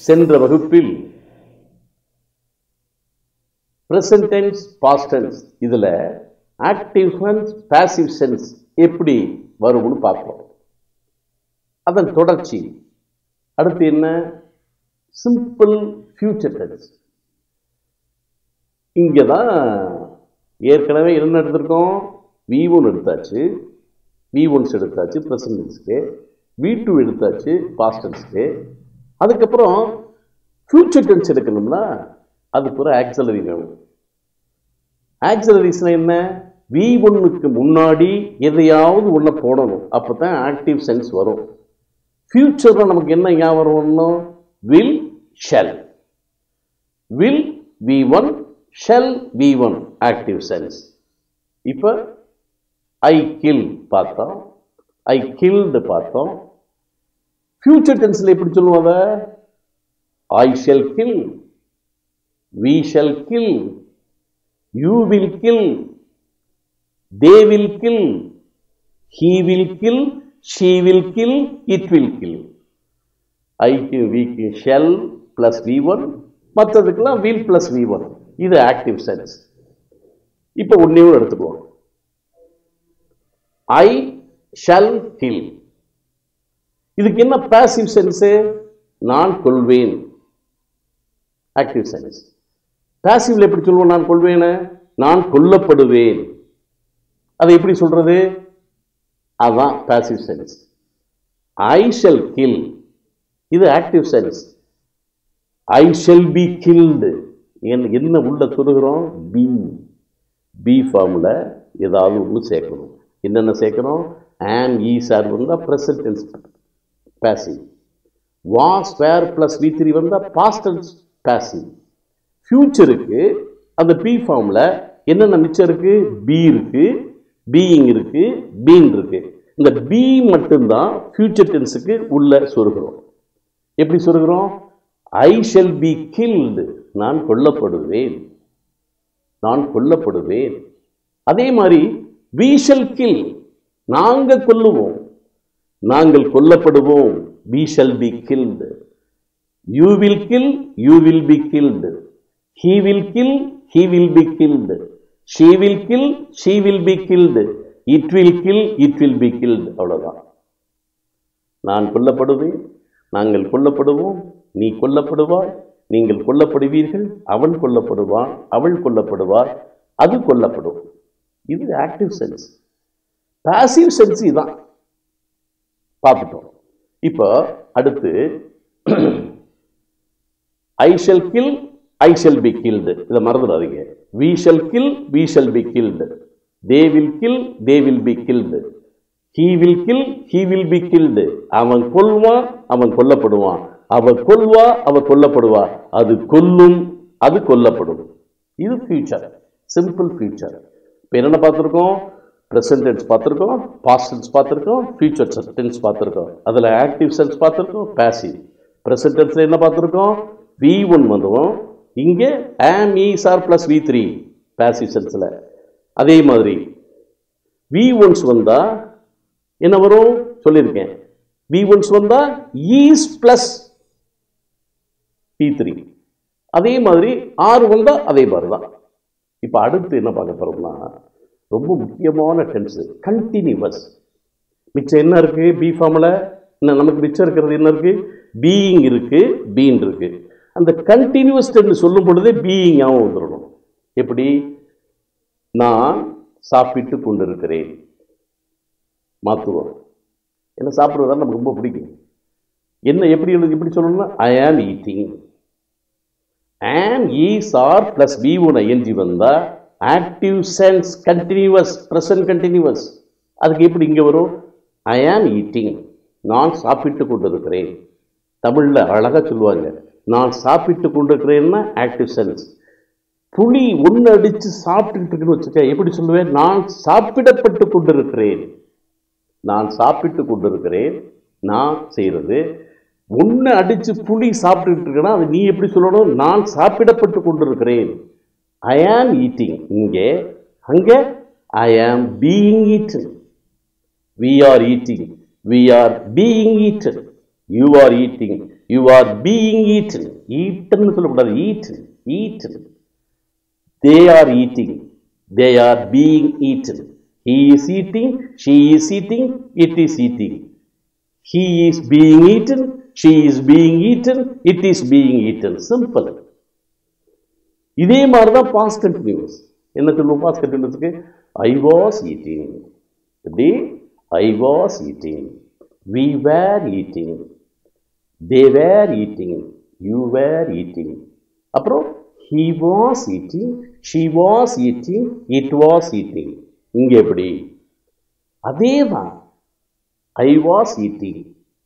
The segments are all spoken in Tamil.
சென்ற வகுப்பில் present tense past tense இதுல ஆக்டிவ் சென்ஸ் பாசிவ் சென்ஸ் எப்படி வரும்னு பார்ப்போம் அதன் தொடர்ச்சி அடுத்து என்ன சிம்பிள் ஃபியூச்சர் டென்ஸ் இங்கே தான் ஏற்கனவே என்ன எடுத்திருக்கோம் வி ஒன் எடுத்தாச்சு வி ஒன்ஸ் எடுத்தாச்சு ப்ரெசன்ட் டென்ஸ்க்கு வி டூ எடுத்தாச்சு பாஸ்ட் டென்ஸ்க்கு அதுக்கப்புறம் ஃபியூச்சர் டென்ஸ் எடுக்கணும்னா அதுக்கு ஒரு ஆக்சலரி வேணும் ஆக்சலரிஸ்னா என்ன வி ஒன்னுக்கு முன்னாடி எதையாவது ஒன்றை போடணும் அப்போ தான் ஆக்டிவ் சென்ஸ் வரும் ஃபியூச்சரில் நமக்கு என்ன ஞாபகம் வரணும் will shall will V one shall V one active sense இப்போ ஐ கில் பார்த்தோம் ஐ கில்டு பார்த்தோம் ஃபியூச்சர் டென்ஸில் எப்படி சொல்லுவாங்க I shall kill we shall kill you will kill they will kill he will kill she will kill it will kill ஐக்கு விக்கு ஷெல் பிளஸ் வி ஒன் மற்றதுக்கெல்லாம் வில் பிளஸ் வி ஒன் இது ஆக்டிவ் சென்ஸ் இப்போ ஒன்றையும் எடுத்துக்குவோம் ஐ ஷல் கில் இதுக்கு என்ன பாசிவ் சென்ஸு நான் கொள்வேன் ஆக்டிவ் சென்ஸ் பாசிவ்ல எப்படி சொல்லுவோம் நான் கொள்வேன நான் கொல்லப்படுவேன் அதை எப்படி சொல்றது அதான் passive sense I shall kill இது active sense I shall be killed என்ன உள்ள சொல்லுகிறோம் பி பி ஃபார்மில் ஏதாவது ஒன்று சேர்க்கணும் என்னென்ன சேர்க்கணும் ஆம் ஈ சார் வந்தால் present tense passive was were plus V three வந்தால் பாஸ்டன்ஸ் பாசிவ் ஃபியூச்சருக்கு அந்த பி ஃபார்மில் என்னென்ன மிச்சம் இருக்கு பி இருக்கு பீயிங் இருக்கு பீன் இருக்கு இந்த பி மட்டும்தான் ஃபியூச்சர் டென்ஸுக்கு உள்ள சொருகிறோம் எப்படி சொருகிறோம் ஐ ஷெல் பி கில்டு நான் கொல்லப்படுவேன் நான் கொல்லப்படுவேன் அதே மாதிரி வி ஷெல் கில் நாங்கள் கொல்லுவோம் நாங்கள் கொல்லப்படுவோம் we shall be killed you will kill you will be killed he will kill he will be killed she will kill she will be killed it will kill it will be killed அவ்வளோதான் நான் கொல்லப்படுவேன் நாங்கள் கொல்லப்படுவோம் நீ கொல்லப்படுவாய் நீங்கள் கொல்லப்படுவீர்கள் அவன் கொல்லப்படுவான் அவள் கொல்லப்படுவார் அது கொல்லப்படும் இது ஆக்டிவ் சென்ஸ் பாசிவ் சென்ஸ் இதான் பார்த்துட்டோம் இப்போ அடுத்து I shall kill I shall be killed இதை மறந்துடாதீங்க we shall kill we shall be killed they will kill they will be killed he will kill he will be killed அவன் கொல்வான் அவன் கொல்லப்படுவான் அவ கொல்வா அவ கொல்லப்படுவா அது கொல்லும் அது கொல்லப்படும் இது ஃபியூச்சர் சிம்பிள் ஃபியூச்சர் இப்போ என்னென்ன பார்த்துருக்கோம் ப்ரெசன்ட் டென்ஸ் பார்த்துருக்கோம் பாஸ்ட் டென்ஸ் பார்த்துருக்கோம் ஃபியூச்சர் டென்ஸ் பார்த்துருக்கோம் அதில் ஆக்டிவ் சென்ஸ் பார்த்துருக்கோம் பேசிவ் ப்ரெசன்ட் டென்ஸில் என்ன பார்த்துருக்கோம் வி ஒன் வந்துடும் இங்கே am is are plus V three passive சென்ஸில் அதே மாதிரி வி ஒன்ஸ் வந்தால் என்ன வரும் சொல்லியிருக்கேன் வி ஒன்ஸ் வந்தால் ஈஸ் ப்ளஸ் பி த்ரீ அதே மாதிரி ஆறு வந்தால் அதே மாதிரி தான் இப்போ அடுத்து என்ன பார்க்க போகிறோம்னா ரொம்ப முக்கியமான டென்ஸு கண்டினியூவஸ் மிச்சம் என்ன இருக்குது பி ஃபார்மில் இன்னும் நமக்கு மிச்சம் இருக்கிறது என்ன இருக்குது பீயிங் இருக்குது பீன் இருக்குது அந்த கண்டினியூவஸ் டென்ஸ் சொல்லும் பொழுதே பீயிங்காகவும் வந்துடணும் எப்படி நான் சாப்பிட்டு கொண்டிருக்கிறேன் மாற்றுவோம் என்ன சாப்பிட்றது தான் நமக்கு ரொம்ப பிடிக்கும் என்ன எப்படி எழுது எப்படி சொல்லணும்னா ஐ am eating am is are plus B one ING வந்தால் active sense continuous present continuous அதுக்கு எப்படி இங்கே வரும் ஐ ஆம் ஈட்டிங் நான் சாப்பிட்டு கொண்டிருக்கிறேன் தமிழில் அழகாக சொல்லுவாங்க நான் சாப்பிட்டு கொண்டிருக்கிறேன்னா ஆக்டிவ் சென்ஸ் புளி ஒன்று அடித்து சாப்பிட்டுக்கிட்டு இருக்குன்னு வச்சுக்க எப்படி சொல்லுவேன் நான் சாப்பிடப்பட்டு கொண்டிருக்கிறேன் நான் சாப்பிட்டு கொண்டிருக்கிறேன் நான் செய்கிறது ஒன்று அடித்து புளி சாப்பிட்டுக்கிட்டு இருக்கேன்னா அது நீ எப்படி சொல்லணும் நான் சாப்பிடப்பட்டு கொண்டிருக்கிறேன் ஐ ஆம் ஈட்டிங் இங்கே அங்கே I am being eaten we are eating we are being eaten you are eating you are being eaten eaten சொல்லக்கூடாது eaten eaten they are eating they are being eaten he is eating she is eating it is eating he is being eaten she is being eaten it is being eaten simple இதே மாதிரி தான் பாஸ்ட் கண்டினியூஸ் என்ன சொல்லுவோம் பாஸ்ட் கண்டினியூஸ்க்கு ஐ வாஸ் ஈட்டிங் எப்படி I was eating we were eating they were eating you were eating அப்புறம் he was eating she was eating it was eating இங்கே எப்படி அதே தான் ஐ வாஸ் ஈட்டிங்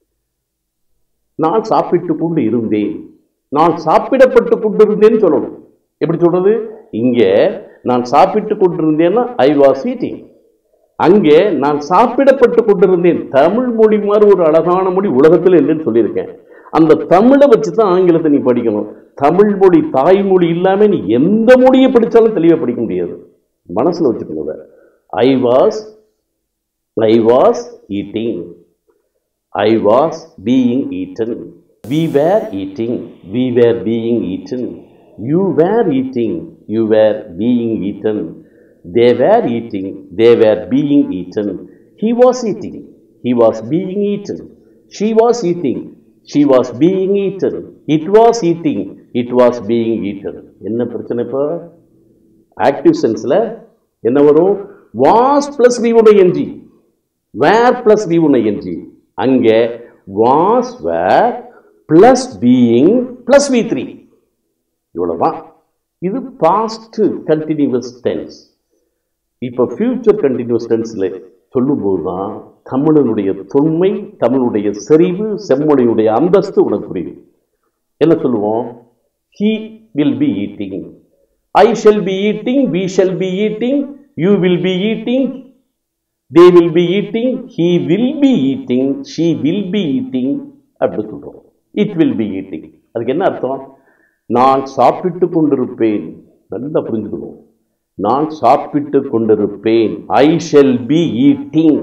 நான் சாப்பிட்டு கொண்டு இருந்தேன் நான் சாப்பிடப்பட்டு கொண்டிருந்தேன்னு சொல்லணும் எப்படி சொல்றது இங்கே நான் சாப்பிட்டு கொண்டிருந்தேன்னா ஐ வாஸ் ஈட்டிங் அங்கே நான் சாப்பிடப்பட்டு கொண்டிருந்தேன் தமிழ் மொழி மாதிரி ஒரு அழகான மொழி உலகத்தில் இல்லைன்னு சொல்லியிருக்கேன் அந்த தமிழை வச்சு தான் ஆங்கிலத்தை நீ படிக்கணும் தமிழ் மொழி தாய்மொழி இல்லாமல் நீ எந்த மொழியை படித்தாலும் தெளிவாக படிக்க முடியாது மனசில் வச்சுக்கணும் I was I was eating I was being eaten we were eating we were being eaten you were eating you were being eaten they were eating they were being eaten he was eating he was being eaten she was eating she was being eaten it was eating it was being eaten என்ன பிரச்சனை இப்போ ஆக்டிவ் சென்ஸில் என்ன வரும் வாஸ் ப்ளஸ் வி உடைய என்ஜி வேர் ப்ளஸ் வி உடைய என்ஜி அங்கே was were plus being plus V three இவ்வளோதான் இது பாஸ்ட் கண்டினியூவஸ் டென்ஸ் இப்போ ஃபியூச்சர் கண்டினியூஸ் டென்ஸில் சொல்லும்போது தான் தமிழனுடைய தொன்மை தமிழுடைய செறிவு செம்மொழியுடைய அந்தஸ்து உனக்கு புரியும் என்ன சொல்லுவோம் he will be eating I shall be eating we shall be eating you will be eating they will be eating he will be eating she will be eating அப்படி சொல்கிறோம் இட் வில் பி ஈட்டிங் அதுக்கு என்ன அர்த்தம் நான் சாப்பிட்டு கொண்டிருப்பேன் நல்லா புரிஞ்சுக்கணும் நான் சாப்பிட்டு கொண்டிருப்பேன் ஐ ஷெல் பி ஈட்டிங்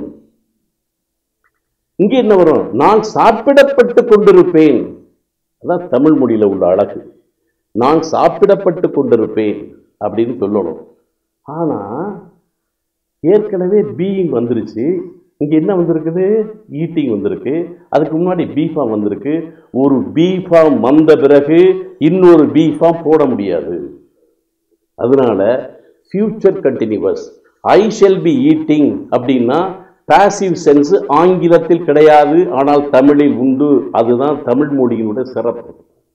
இங்கே என்ன வரும் நான் சாப்பிடப்பட்டு கொண்டிருப்பேன் அதான் தமிழ் மொழியில் உள்ள அழகு நான் சாப்பிடப்பட்டு கொண்டிருப்பேன் அப்படின்னு சொல்லணும் ஆனால் ஏற்கனவே பீயிங் வந்துருச்சு இங்கே என்ன வந்திருக்குது ஈட்டிங் வந்திருக்கு அதுக்கு முன்னாடி பி ஃபார்ம் வந்திருக்கு ஒரு பி ஃபார்ம் வந்த பிறகு இன்னொரு பி ஃபார்ம் போட முடியாது அதனால future continuous I shall be eating அப்படின்னா பாசிவ் சென்ஸ் ஆங்கிலத்தில் கிடையாது ஆனால் தமிழில் உண்டு அதுதான் தமிழ் மொழியினுடைய சிறப்பு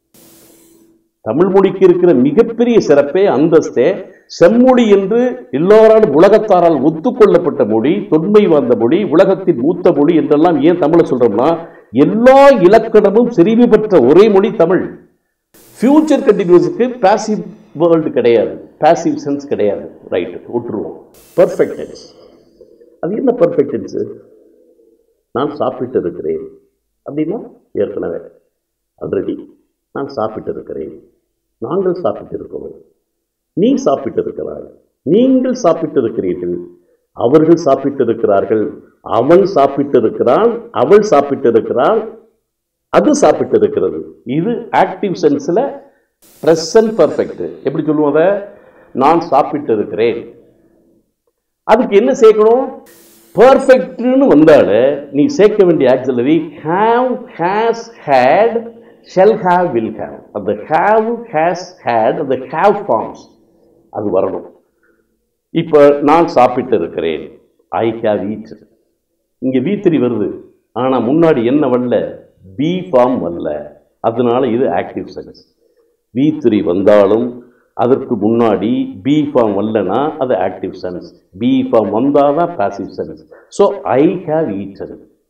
தமிழ் மொழிக்கு இருக்கிற மிகப்பெரிய சிறப்பே அந்தஸ்தே செம்மொழி என்று எல்லோராலும் உலகத்தாரால் ஒத்துக்கொள்ளப்பட்ட மொழி தொன்மை வாய்ந்த மொழி உலகத்தின் மூத்த மொழி என்றெல்லாம் ஏன் தமிழை சொல்றோம்னா எல்லா இலக்கணமும் செறிவு பெற்ற ஒரே மொழி தமிழ் ஃபியூச்சர் கண்டினியூஸுக்கு பாசிவ் வேர்ல்டு கிடையாது பாசிவ் சென்ஸ் கிடையாது ரைட் விட்டுருவோம் பர்ஃபெக்ட் டென்ஸ் அது என்ன பர்ஃபெக்ட் டென்ஸு நான் சாப்பிட்டு இருக்கிறேன் அப்படின்னா ஏற்கனவே ஆல்ரெடி நான் சாப்பிட்டு இருக்கிறேன் நாங்கள் சாப்பிட்டு இருக்கிறோம் நீ சாப்பிட்டு இருக்கிறாய் நீங்கள் சாப்பிட்டு இருக்கிறீர்கள் அவர்கள் சாப்பிட்டு இருக்கிறார்கள் அவன் சாப்பிட்டு இருக்கிறான் அவள் சாப்பிட்டு இருக்கிறாள் அது சாப்பிட்டு இருக்கிறது இது ஆக்டிவ் சென்ஸில் ப்ரெசன்ட் பர்ஃபெக்ட் எப்படி சொல்லுவோம் அதை நான் சாப்பிட்டு இருக்கிறேன் அதுக்கு என்ன சேர்க்கணும் பர்ஃபெக்ட்னு வந்தாலே நீ சேர்க்க வேண்டிய auxiliary have has had shall have will have அந்த ஹாவ் ஹேஸ் ஹேட் அந்த ஹாவ் ஃபார்ம்ஸ் அது வரணும் இப்போ நான் சாப்பிட்டு இருக்கிறேன் ஐ ஹாவ் ஈட் இங்கே வீத்திரி வருது ஆனால் முன்னாடி என்ன வரல பி ஃபார்ம் வரல அதனால இது ஆக்டிவ் சென்ஸ் வி த்ரீ வந்தாலும் அதற்கு முன்னாடி பி ஃபார்ம் வரலனா அது ஆக்டிவ் சென்ஸ் பி ஃபார்ம் வந்தால் தான் passive sense so I have eaten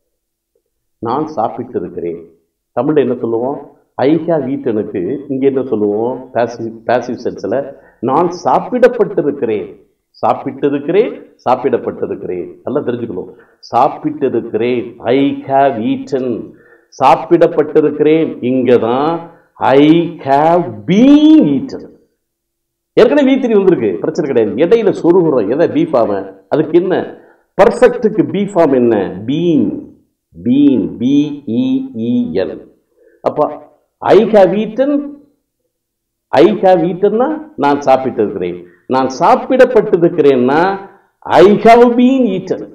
நான் சாப்பிட்டு இருக்கிறேன் தமிழில் என்ன சொல்லுவோம் ஐ ஹாவ் ஈட்டனுக்கு இங்கே என்ன சொல்லுவோம் பாசிவ் பாசிவ் சென்ஸில் நான் சாப்பிடப்பட்டிருக்கிறேன் சாப்பிட்டிருக்கிறேன் சாப்பிடப்பட்டிருக்கிறேன் நல்லா தெரிஞ்சுக்கணும் சாப்பிட்டிருக்கிறேன் ஐ ஹாவ் ஈட்டன் சாப்பிடப்பட்டிருக்கிறேன் இங்கே தான் ஐ ஹாவ் பீன் ஈட்டன் ஏற்கனவே வீத்திரி வந்திருக்கு பிரச்சனை கிடையாது இடையில சொருகிறோம் எதை பி ஃபார்ம் அதுக்கு என்ன பர்ஃபெக்ட்டுக்கு பி ஃபார்ம் என்ன பீன் பீன் பிஇஇஎல் அப்போ I have eaten I have ஈட்டன்னா நான் சாப்பிட்டிருக்கிறேன் நான் சாப்பிடப்பட்டிருக்கிறேன்னா I have been eaten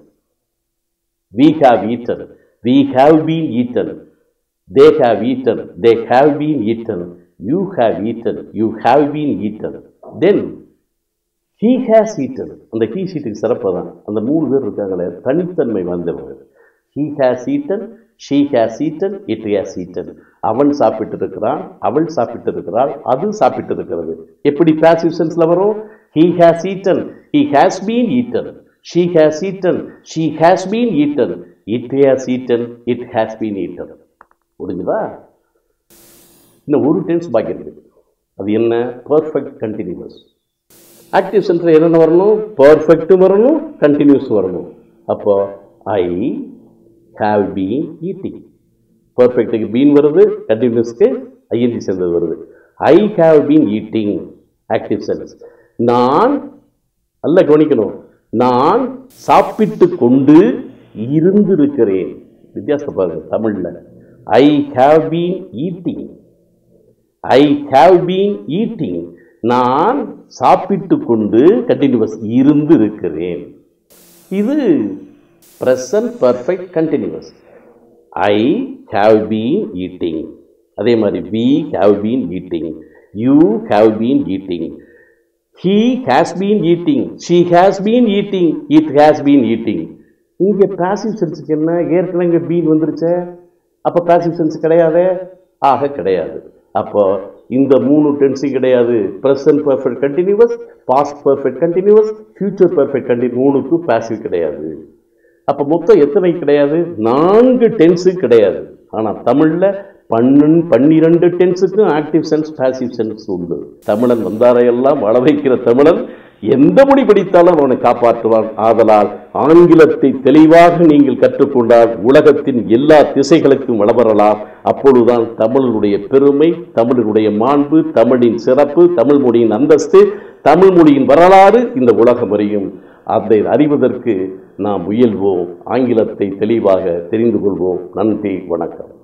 we have eaten we have been eaten they have eaten they have been eaten you have eaten you have been eaten then he has eaten அந்த he சீட்டுக்கு சிறப்பு தான் அந்த மூணு பேர் இருக்காங்களே தனித்தன்மை வந்தவங்க he has eaten she has eaten it has eaten அவன் சாப்பிட்டு இருக்கிறான் அவள் சாப்பிட்டு இருக்கிறாள் அது சாப்பிட்டு இருக்கிறது எப்படி passive senseல வரும் he has eaten he has been eaten she has eaten she has been eaten it has eaten it has been eaten முடிஞ்சுதா இன்னும் ஒரு டென்ஸ் பாக்கி இருக்குது அது என்ன பர்ஃபெக்ட் கண்டினியூஸ் ஆக்டிவ் சென்டர் என்னென்ன வரணும் பர்ஃபெக்ட் வரணும் கண்டினியூஸ் வரணும் அப்போ ஐ ஹாவ் பீன் ஈட்டிங் பர்ஃபெக்ட்டுக்கு பீன் வருது கண்டினியூஸ்க்கு ஐஎன்டி சேர்ந்தது வருது I have been eating active sense நான் நல்ல கவனிக்கணும் நான் சாப்பிட்டு கொண்டு இருந்திருக்கிறேன் வித்தியாசம் பாருங்க தமிழ்ல I have been eating I have been eating நான் சாப்பிட்டு கொண்டு கண்டினியூஸ் இருந்து இருக்கிறேன் இது present perfect continuous I have been eating அதே மாதிரி we have been eating you have been eating he has been eating she has been eating it has been eating இங்கே பாசிவ் சென்ஸுக்கு என்ன ஏற்கனவே இங்கே பீன் வந்துருச்சே அப்போ பாசிவ் சென்ஸ் கிடையாதே ஆக கிடையாது அப்போ இந்த மூணு டென்ஸும் கிடையாது present perfect continuous past perfect continuous future perfect continue மூணுக்கு பாசிவ் கிடையாது அப்போ மொத்தம் எத்தனை கிடையாது நான்கு டென்ஸு கிடையாது ஆனால் தமிழில் பன்னெண் பன்னிரண்டு டென்ஸுக்கும் ஆக்டிவ் சென்ஸ் பாசிவ் சென்ஸ் உண்டு தமிழன் வந்தாரையெல்லாம் வள வைக்கிற தமிழன் எந்த மொழி படித்தாலும் அவனை காப்பாற்றுவான் ஆதலால் ஆங்கிலத்தை தெளிவாக நீங்கள் கற்றுக்கொண்டால் உலகத்தின் எல்லா திசைகளுக்கும் வளவரலாம் அப்பொழுதுதான் தமிழனுடைய பெருமை தமிழனுடைய மாண்பு தமிழின் சிறப்பு தமிழ் மொழியின் அந்தஸ்து தமிழ் மொழியின் வரலாறு இந்த உலகம் அறியும் அதை அறிவதற்கு நாம் முயல்வோம் ஆங்கிலத்தை தெளிவாக தெரிந்து கொள்வோம் நன்றி வணக்கம்